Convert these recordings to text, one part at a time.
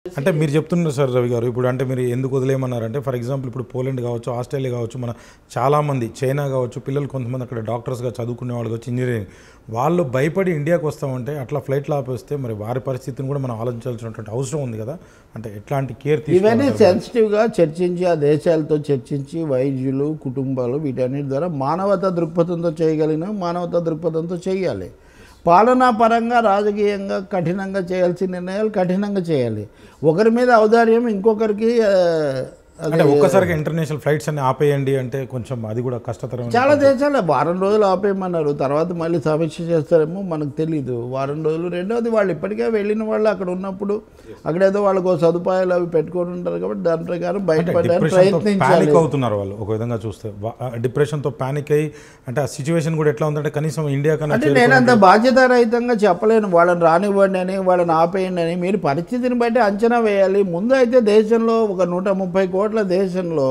అంటే మీరు చెప్తున్నారు సార్ రవి గారు ఇప్పుడు అంటే మీరు ఎందుకు వదిలేయమన్నారంటే ఫర్ ఎగ్జాంపుల్ ఇప్పుడు పోలాండ్ కావచ్చు ఆస్ట్రేలియా కావచ్చు మన చాలామంది చైనా కావచ్చు పిల్లలు కొంతమంది అక్కడ డాక్టర్స్గా చదువుకునే వాళ్ళు కావచ్చు ఇంజనీరింగ్ వాళ్ళు భయపడి ఇండియాకి వస్తామంటే అట్లా ఫ్లైట్లో ఆపేస్తే మరి వారి పరిస్థితిని కూడా మనం ఆలోచించాల్సినటువంటి అవసరం ఉంది కదా అంటే ఎట్లాంటి కేర్ ఇవన్నీ సెన్సిటివ్గా చర్చించి ఆ దేశాలతో చర్చించి వైద్యులు కుటుంబాలు వీటన్నిటి ద్వారా మానవతా దృక్పథంతో చేయగలిగిన మానవతా దృక్పథంతో చేయాలి పాలనా పరంగా రాజకీయంగా కఠినంగా చేయాల్సిన నిర్ణయాలు కఠినంగా చేయాలి ఒకరి మీద ఔదార్యం ఇంకొకరికి ఆ, అది అంటే ఒక్కసారిగా ఇంటర్నేషనల్ ఫ్లైట్స్ అన్ని ఆపేయండి అంటే కొంచెం అది కూడా కష్టతరం చాలా దేశాలు వారం రోజులు ఆపేయమన్నారు తర్వాత మళ్ళీ సమీక్ష చేస్తారేమో మనకు తెలియదు వారం రోజులు రెండవది వాళ్ళు ఇప్పటికే వెళ్ళిన వాళ్ళు అక్కడ ఉన్నప్పుడు అక్కడ ఏదో వాళ్ళకు సదుపాయాలు అవి పెట్టుకొని ఉంటారు కాబట్టి దాని ప్రకారం బయటపడడానికి డిప్రెషన్తో ప్రయత్నించాలి ప్యానిక్ అవుతున్నారు వాళ్ళు ఒక విధంగా చూస్తే డిప్రెషన్తో ప్యానిక్ అయ్యి అంటే ఆ సిచ్యువేషన్ కూడా ఎట్లా ఉందంటే కనీసం ఇండియా కన్నా అంటే నేను అంత బాధ్యతారహితంగా చెప్పలేను వాళ్ళని రానివ్వండి అని వాళ్ళని ఆపేయండి అని మీరు పరిస్థితిని బట్టి అంచనా వేయాలి ముందు అయితే దేశంలో ఒక నూట ముప్పై కోట్ల దేశంలో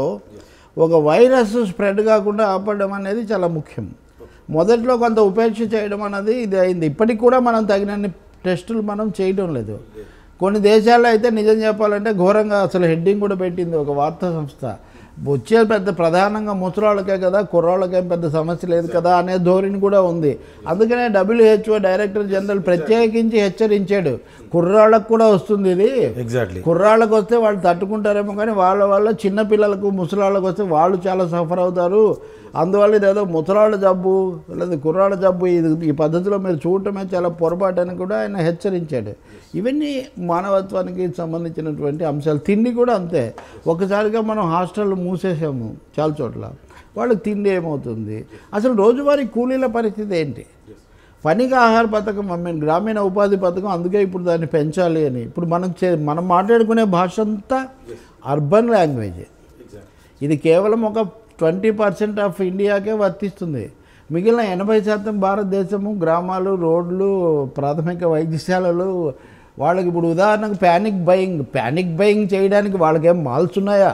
ఒక వైరస్ స్ప్రెడ్ కాకుండా ఆపడం అనేది చాలా ముఖ్యం మొదట్లో కొంత ఉపేక్ష చేయడం అన్నది ఇది అయింది ఇప్పటికి కూడా మనం తగినన్ని టెస్టులు మనం చేయడం లేదు కొన్ని దేశాల్లో అయితే నిజం చెప్పాలంటే ఘోరంగా అసలు హెడ్డింగ్ కూడా పెట్టింది ఒక వార్తా సంస్థ వచ్చే పెద్ద ప్రధానంగా ముసలాళ్ళకే కదా కుర్రాళ్ళకేం పెద్ద సమస్య లేదు కదా అనే ధోరణి కూడా ఉంది అందుకనే డబ్ల్యూహెచ్ఓ డైరెక్టర్ జనరల్ ప్రత్యేకించి హెచ్చరించాడు కుర్రాళ్ళకు కూడా వస్తుంది ఇది ఎగ్జాక్ట్లీ కుర్రాళ్ళకు వస్తే వాళ్ళు తట్టుకుంటారేమో కానీ వాళ్ళ వల్ల చిన్న పిల్లలకు ముసలాళ్ళకు వస్తే వాళ్ళు చాలా సఫర్ అవుతారు అందువల్ల ఇదేదో ముసలాళ్ళ జబ్బు లేదా కుర్రాళ్ళ జబ్బు ఇది ఈ పద్ధతిలో మీరు చూడటమే చాలా పొరపాటు అని కూడా ఆయన హెచ్చరించాడు ఇవన్నీ మానవత్వానికి సంబంధించినటువంటి అంశాలు తిండి కూడా అంతే ఒకసారిగా మనం హాస్టల్ మూసేసాము చాలా చోట్ల వాళ్ళకి తిండి ఏమవుతుంది అసలు రోజువారీ కూలీల పరిస్థితి ఏంటి పనికి ఆహార పథకం ఐ మీన్ గ్రామీణ ఉపాధి పథకం అందుకే ఇప్పుడు దాన్ని పెంచాలి అని ఇప్పుడు మనం చే మనం మాట్లాడుకునే భాష అంతా అర్బన్ లాంగ్వేజ్ ఇది కేవలం ఒక ట్వంటీ పర్సెంట్ ఆఫ్ ఇండియాకే వర్తిస్తుంది మిగిలిన ఎనభై శాతం భారతదేశము గ్రామాలు రోడ్లు ప్రాథమిక వైద్యశాలలు వాళ్ళకి ఇప్పుడు ఉదాహరణకు ప్యానిక్ బయింగ్ ప్యానిక్ బయింగ్ చేయడానికి వాళ్ళకేం మాల్స్ ఉన్నాయా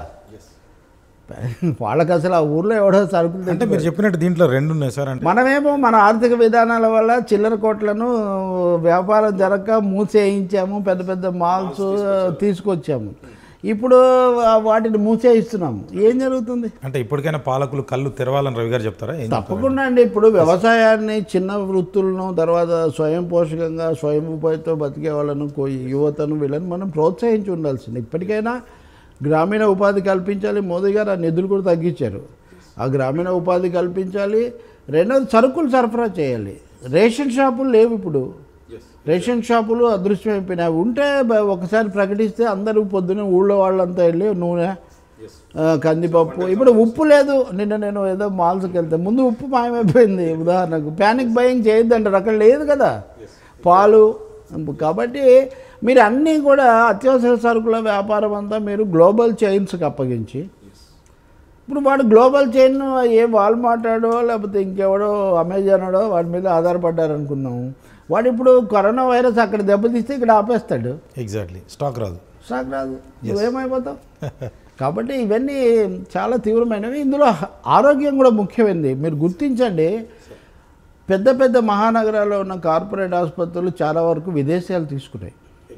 వాళ్ళకి అసలు ఆ ఊర్లో ఎవడో సరుకులు అంటే మీరు చెప్పినట్టు దీంట్లో రెండు ఉన్నాయి సార్ అంటే మనమేమో మన ఆర్థిక విధానాల వల్ల చిల్లర కోట్లను వ్యాపారం జరగక మూసేయించాము పెద్ద పెద్ద మాల్స్ తీసుకొచ్చాము ఇప్పుడు ఆ వాటిని మూసేయిస్తున్నాము ఏం జరుగుతుంది అంటే ఇప్పటికైనా పాలకులు కళ్ళు తెరవాలని రవి గారు చెప్తారా ఏం చెప్తారు? తప్పకుండా అండి ఇప్పుడు వ్యవసాయాన్ని చిన్న వృత్తులను తర్వాత స్వయం పోషకంగా స్వయం ఉపాధితో బతికే వాళ్ళను కో- యువతను వీళ్ళని మనం ప్రోత్సహించి ఉండాల్సింది ఇప్పటికైనా గ్రామీణ ఉపాధి కల్పించాలి మోదీ గారు ఆ నిధులు కూడా తగ్గించారు ఆ గ్రామీణ ఉపాధి కల్పించాలి రెండోది సరుకులు సరఫరా చేయాలి రేషన్ షాపులు లేవు ఇప్పుడు రేషన్ షాపులు అదృశ్యమైపోయినాయి అవి ఉంటే బ- ఒకసారి ప్రకటిస్తే అందరూ పొద్దున్న ఊళ్ళో వాళ్ళంతా వెళ్ళి నూనె ఆ, కందిపప్పు ఇప్పుడు ఉప్పు లేదు నిన్న నేను ఏదో మాల్స్కి వెళ్తే ముందు ఉప్పు మాయమైపోయింది ఉదాహరణకు ప్యానిక్ బయింగ్ చేయొద్దంటారు అక్కడ లేదు కదా పాలు కాబట్టి మీరు అన్నీ కూడా అత్యవసర సరుకుల వ్యాపారం అంతా మీరు గ్లోబల్ చైన్స్కి అప్పగించి ఇప్పుడు వాడు గ్లోబల్ చైన్ ఏ వాల్మార్టాడో లేకపోతే ఇంకెవడో అమెజానోడో వాడి మీద ఆధారపడ్డారు అనుకున్నాము వాడు ఇప్పుడు కరోనా వైరస్ అక్కడ దెబ్బతీస్తే ఇక్కడ ఆపేస్తాడు ఎగ్జాక్ట్లీ స్టాక్ రాదు షాక్ రాదు నువ్వేమైపోతావు కాబట్టి ఇవన్నీ చాలా తీవ్రమైనవి ఇందులో ఆరోగ్యం కూడా ముఖ్యమైనది మీరు గుర్తించండి పెద్ద పెద్ద మహానగరాల్లో ఉన్న కార్పొరేట్ ఆసుపత్రులు చాలా వరకు విదేశాలు తీసుకున్నాయి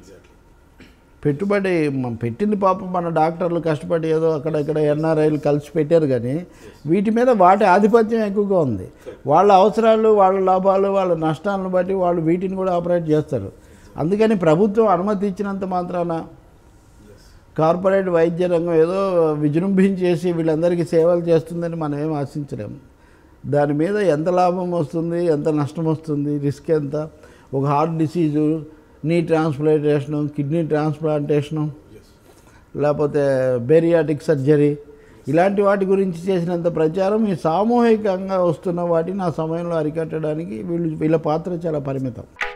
పెట్టుబడి మ- పెట్టింది పాపం మన డాక్టర్లు కష్టపడి ఏదో అక్కడ ఇక్కడ ఎన్ఆర్ఐలు కలిసి పెట్టారు కానీ వీటి మీద వాటి ఆధిపత్యం ఎక్కువగా ఉంది వాళ్ళ అవసరాలు వాళ్ళ లాభాలు వాళ్ళ నష్టాలను బట్టి వాళ్ళు వీటిని కూడా ఆపరేట్ చేస్తారు అందుకని ప్రభుత్వం అనుమతి ఇచ్చినంత మాత్రాన కార్పొరేట్ వైద్య రంగం ఏదో విజృంభించేసి వీళ్ళందరికీ సేవలు చేస్తుందని మనం ఏం ఆశించలేము దాని మీద ఎంత లాభం వస్తుంది ఎంత నష్టం వస్తుంది రిస్క్ ఎంత ఒక హార్ట్ డిసీజు నీ ట్రాన్స్ప్లాంటేషను కిడ్నీ ట్రాన్స్ప్లాంటేషను లేకపోతే బేరియాటిక్ సర్జరీ ఇలాంటి వాటి గురించి చేసినంత ప్రచారం ఈ సామూహికంగా వస్తున్న వాటిని ఆ సమయంలో అరికట్టడానికి వీళ్ళు వీళ్ళ పాత్ర చాలా పరిమితం